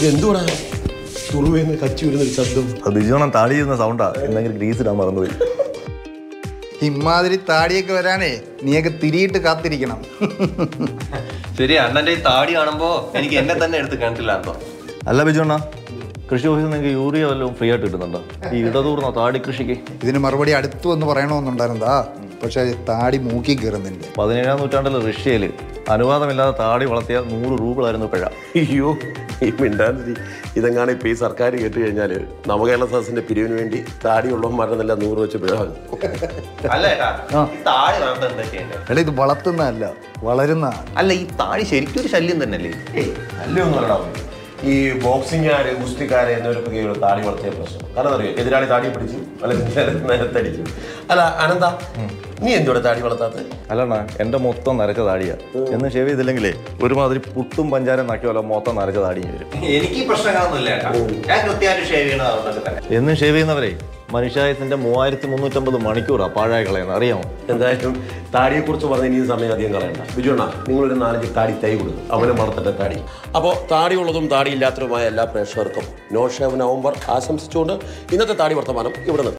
ഇതെന്തുവാടാ തുറുവേന്ന് കച്ചി വരുന്നൊരു ശബ്ദം അത് ബിജുവണം താടി ചെയ്യുന്ന സൗണ്ടാ എന്തെങ്കിലും ഗ്രീസ് ഇടാൻ മറന്നുപോയി ഇമാതിരി താടിയൊക്കെ വരാനേ നീയൊക്കെ തിരിയിട്ട് കാത്തിരിക്കണം ശരി അണ്ണന്റെ ഈ താടി കാണുമ്പോ എനിക്ക് എന്നെ തന്നെ എടുത്ത് കണ്ടില്ലാന്നോ അല്ല ബിജുവണ്ണ കൃഷി ഓഫീസിൽ നിങ്ങൾക്ക് യൂറിയ വല്ലതും ഫ്രീ ആയിട്ട് കിട്ടുന്നുണ്ടോ ഈ ഇടതൂർന്ന താടി കൃഷിക്ക് ഇതിന് മറുപടി അടുത്തു എന്ന് പറയണമെന്നുണ്ടായിരുന്നതാ പക്ഷെ താടി മൂക്കി കയറുന്നില്ല പതിനേഴാം നൂറ്റാണ്ടിലെ റഷ്യയിൽ അനുവാദമില്ലാതെ താടി വളർത്തിയ നൂറ് രൂപകളായിരുന്നു പിഴ അയ്യോ ഈ മിണ്ടാതിരി ഇതെങ്ങാണ് ഇപ്പൊ ഈ സർക്കാർ കേട്ട് കഴിഞ്ഞാൽ നവകേരള സദസ്സിന്റെ പിരിവിന് വേണ്ടി താടിയുള്ളവന്മാരെന്നെല്ലാം നൂറ് വെച്ച് പിഴവാകും അല്ല ഏട്ടാ ഈ താടി വളർത്താൻ എന്താ ചെയ്യണ്ടേ എടാ ഇത് വളർത്തുന്നതല്ല വളരുന്നതാണ് അല്ല ഈ താടി ശരിക്കും ഒരു ശല്യം തന്നെയല്ലേ അല്ലേ ഒന്നും ഈ ബോക്സിംഗുകാര് ഗുസ്തിക്കാര് എന്നിവരൊക്കെ താടി വളർത്തിയ പ്രശ്നം കാരണം അറിയോ എതിരാളി താടി പിടിച്ചു അല്ലെങ്കിൽ നിരത്തടിച്ചു അല്ല അനന്ത നീ എന്തുവിടെ താടി വളർത്താത്ത അല്ലണ്ണ എൻ്റെ മൊത്തം നരച്ച താടിയാ എന്ന് ഷേവ് ചെയ്തില്ലെങ്കിലേ ഒരുമാതിരി പുട്ടും പഞ്ചാരം നക്കിയല്ലോ മൊത്തം നരച്ച താടിയും വരും എനിക്ക് ഈ പ്രശ്നങ്ങളൊന്നുമില്ല ഏട്ടാ ഞാൻ കൃത്യമായിട്ട് ഷേവ് ചെയ്യണത് അതുകൊണ്ടൊക്കെ തന്നെ എന്നും ഷേവ് ചെയ്യുന്നവരെ മനുഷ്യായത്തിന്റെ മൂവായിരത്തി മുന്നൂറ്റമ്പത് മണിക്കൂറാ പാഴായി കളയുന്നത് അറിയാമോ എന്തായാലും താടിയെ കുറിച്ച് പറഞ്ഞ ഇനിയും സമയം അധികം കളയണ്ട ബിജുണ്ണ നിങ്ങളൊരു നാലഞ്ച് താടി തൈ കൊടുക്കും അവന് വളർത്തട്ടെ താടി അപ്പോൾ താടിയുള്ളതും താടിയില്ലാത്തതുമായ എല്ലാ പ്രേക്ഷകർക്കും നോ ഷേവ് നവംബർ ആശംസിച്ചുകൊണ്ട് ഇന്നത്തെ താടി വർത്തമാനം ഇവിടെ നിർത്തുന്നു